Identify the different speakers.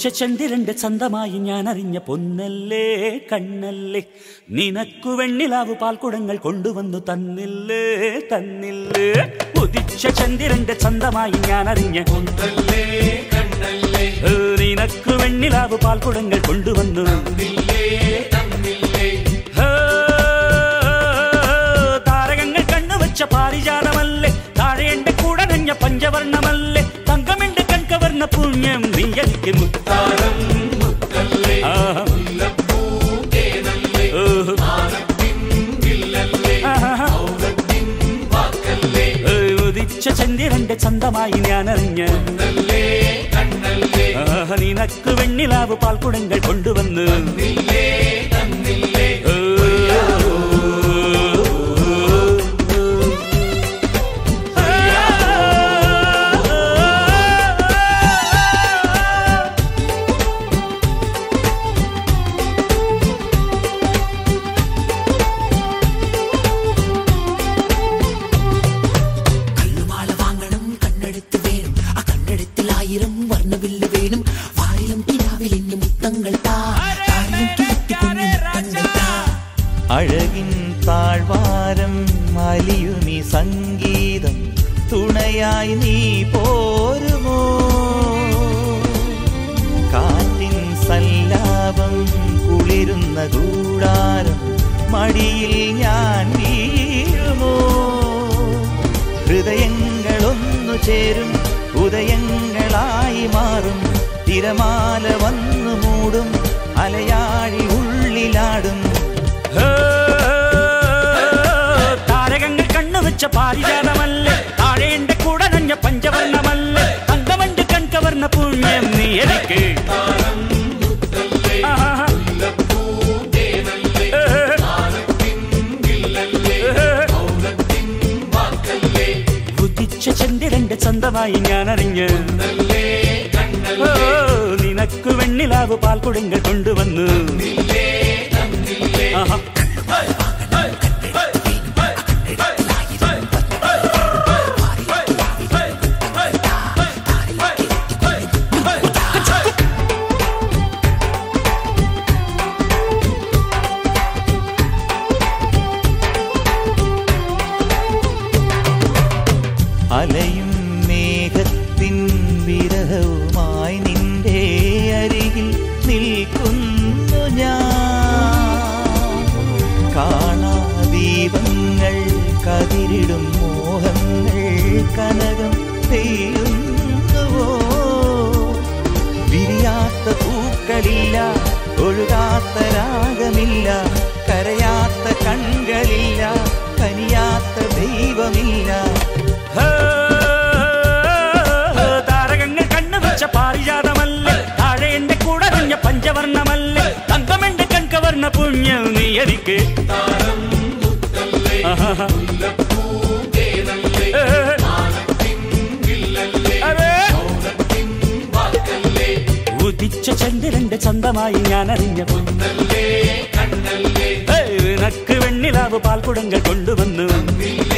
Speaker 1: ഉദിച്ച ചന്ദ്രന്റെ ചന്തമായി ഞാൻ അറിഞ്ഞ പൊന്നല്ലേ കണ്ണല്ലേ നിനക്കു വെണ്ണിലാവ് പാൽക്കുടങ്ങൾ കൊണ്ടുവന്നു തന്നില്ലേ തന്നില്ലേ ഉദിച്ച ചന്ദ്രന്റെ ചന്തമായി ഞാൻ അറിഞ്ഞ
Speaker 2: പൊന്നല്ലേ കണ്ണല്ലേ
Speaker 1: ഏ, നിനക്കു വെണ്ണിലാവ് പാൽക്കുടങ്ങൾ കൊണ്ടുവന്നു
Speaker 2: തന്നില്ലേ തന്നില്ലേ
Speaker 1: ഏ, താരകങ്ങൾ കണ്ണുവച്ച പാരിജാതമല്ലേ താഴെ എന്റെ കൂടെ നഞ്ഞ പഞ്ചവർണ്ണമല്ലേ തങ്കമെന്റെ കൺകവർണ്ണ പുണ്യം നീ എനിക്ക് മുത്താരം
Speaker 2: താരം മുത്തല്ലേ
Speaker 1: ആഹാ.
Speaker 2: മുല്ലപ്പൂ തേനല്ലേ
Speaker 1: ഓഹോ.
Speaker 2: മാനത്തിൻ വില്ലല്ലേ
Speaker 1: ആഹാ.
Speaker 2: മൗനത്തിൻ വാക്കല്ലേ
Speaker 1: ഏ, ഉദിച്ച ചന്ദ്രന്റെ ചന്തമായി ഞാൻ അറിഞ്ഞ
Speaker 2: പൊന്നല്ലേ കണ്ണല്ലേ
Speaker 1: ആഹ്, നിനക്ക് വെണ്ണിലാവ് പാൽക്കുടങ്ങൾ കൊണ്ടുവന്ന്
Speaker 2: തന്നില്ലേ തന്നില്ലേ
Speaker 1: ഏ,
Speaker 3: കല്ലുമാല വാങ്ങണം കണ്ണെടുത്ത് വേണം ആ കണ്ണെടുത്തിൽ ആയിരം വർണ്ണവില്ല് വേണം വാരിലും കിനാവിലിന് മുത്തങ്ങൾ താ താരിലും കിഴത്തി പൊന്നു മുത്തങ്ങൾ താ
Speaker 4: അഴകിൻ താഴ്വാരം അലിയുമി സംഗീതം തുണയായി നീ പോരുമോ കാറ്റിൻ സല്ലാപം കുളിരുന്ന കൂടാരം മടിയിൽ ഞാൻ വീഴുമോ ഹൃദയങ്ങളൊന്നു ചേരും ഉദയങ്ങളായി മാറും തിരമാല വന്നു മൂടും അലയാഴി ഉള്ളിലാടും
Speaker 1: ഏ, താരകങ്ങൾ കണ്ണുവെച്ച പാരിജാതമല്ലേ താഴെ എന്റെ കൂടെ നഞ്ഞ പഞ്ചവർണ്ണമല്ലേ തങ്കമന്റെ കൺകവർണ്ണ പുണ്യം നീ എനിക്ക്
Speaker 2: താരം മുത്തല്ലേ
Speaker 1: ആഹാ.
Speaker 2: മുല്ലപ്പൂ തേനല്ലേ
Speaker 1: ഏ,
Speaker 2: മാനത്തിൻ വില്ലല്ലേ
Speaker 1: ഏ,
Speaker 2: മൗനത്തിൻ വാക്കല്ലേ
Speaker 1: ഉദിച്ച ചന്ദ്രന്റെ ചന്തമായി ഞാൻ അറിഞ്ഞ്
Speaker 2: പൊന്നല്ലേ
Speaker 1: ഓ,
Speaker 2: കണ്ണല്ലേ
Speaker 1: നിനക്ക് വെണ്ണിലാവ് പാൽക്കുടങ്ങൾ കൊണ്ടുവന്നു
Speaker 2: തന്നില്ലേ തന്നില്ലേ
Speaker 1: ആഹാ.
Speaker 4: അലയും മേഘത്തിൻ വിരഹവുമായി നിന്റെ അരികിൽ നിൽക്കുന്നു ഞാൻ കാണാ ദീപങ്ങൾ കതിരിടും മോഹങ്ങൾ കനകം പെയ്യുന്നുവോ വിരിയാത്ത പൂക്കളില്ല ഒഴുകാത്ത രാഗമില്ല കരയാത്ത കൺകളില്ല കനിയാത്ത ദൈവമില്ല
Speaker 1: ഏ, താരകങ്ങൾ കണ്ണുവെച്ച പാരിജാതമല്ലേ താഴെ എന്റെ കൂടെ നഞ്ഞ പഞ്ചവർണ്ണമല്ലേ തങ്കമെന്റെ കൺകവർണ്ണ പുണ്യം നീ എനിക്ക്
Speaker 2: താരം മുത്തല്ലേ
Speaker 1: ആഹാ.
Speaker 2: മുല്ലപ്പൂ തേനല്ലേ
Speaker 1: ഏ,
Speaker 2: മാനത്തിൻ വില്ലല്ലേ
Speaker 1: അതെ.
Speaker 2: മൗനത്തിൻ വാക്കല്ലേ
Speaker 1: ഉദിച്ച ചന്ദ്രന്റെ ചന്തമായി ഞാൻ അറിഞ്ഞ
Speaker 2: പൊന്നല്ലേ കണ്ണല്ലേ
Speaker 1: ഏ, നിനക്ക് വെണ്ണിലാവ് പാൽക്കുടങ്ങൾ കൊണ്ടുവന്നു
Speaker 2: തന്നില്ലേ